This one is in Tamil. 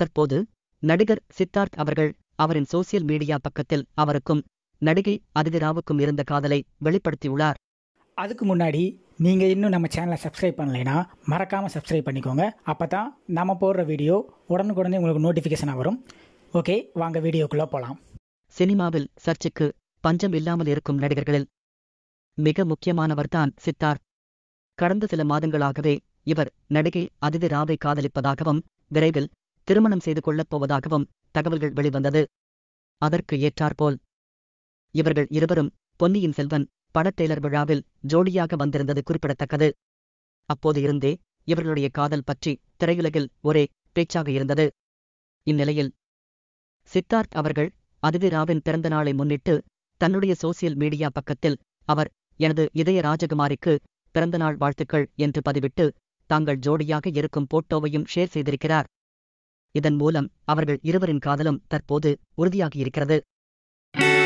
தற்போது நடிகர் சித்தார்த் அவர்கள் அவரின் சோசியல் மீடியா பக்கத்தில் அவருக்கும் நடிகை அதிதி ராவுக்கும் இருந்த காதலை வெளிப்படுத்தியுள்ளார் அதுக்கு முன்னாடி நீங்கள் இன்னும் நம்ம சேனலை சப்ஸ்கிரைப் பண்ணலைன்னா மறக்காமல் சப்ஸ்கிரைப் பண்ணிக்கோங்க அப்போ தான் நம்ம போடுற வீடியோ உடனுக்குடனே உங்களுக்கு நோட்டிஃபிகேஷனாக வரும் ஓகே வாங்க வீடியோக்குள்ளே போகலாம் சினிமாவில் சர்ச்சைக்கு பஞ்சம் இல்லாமல் இருக்கும் நடிகர்களில் மிக முக்கியமானவர்தான் சித்தார்த் கடந்த சில மாதங்களாகவே இவர் நடிகை அதிதி ராவை காதலிப்பதாகவும் விரைவில் திருமணம் செய்து கொள்ளப் போவதாகவும் தகவல்கள் வெளிவந்தது அதற்கு ஏற்றாற்போல் இவர்கள் இருவரும் பொன்னியின் செல்வன் படத்தேலர் விழாவில் ஜோடியாக வந்திருந்தது குறிப்பிடத்தக்கது அப்போது இருந்தே இவர்களுடைய காதல் பற்றி திரையுலகில் ஒரே பேச்சாக இருந்தது இந்நிலையில் சித்தார்த் அவர்கள் அதிதி ராவின் பிறந்த நாளை முன்னிட்டு தன்னுடைய சோசியல் மீடியா பக்கத்தில் அவர் எனது இதய ராஜகுமாரிக்கு பிறந்தநாள் வாழ்த்துக்கள் என்று பதிவிட்டு தாங்கள் ஜோடியாக இருக்கும் போட்டோவையும் ஷேர் செய்திருக்கிறார் இதன் மூலம் அவர்கள் இருவரின் காதலும் தற்போது உறுதியாகியிருக்கிறது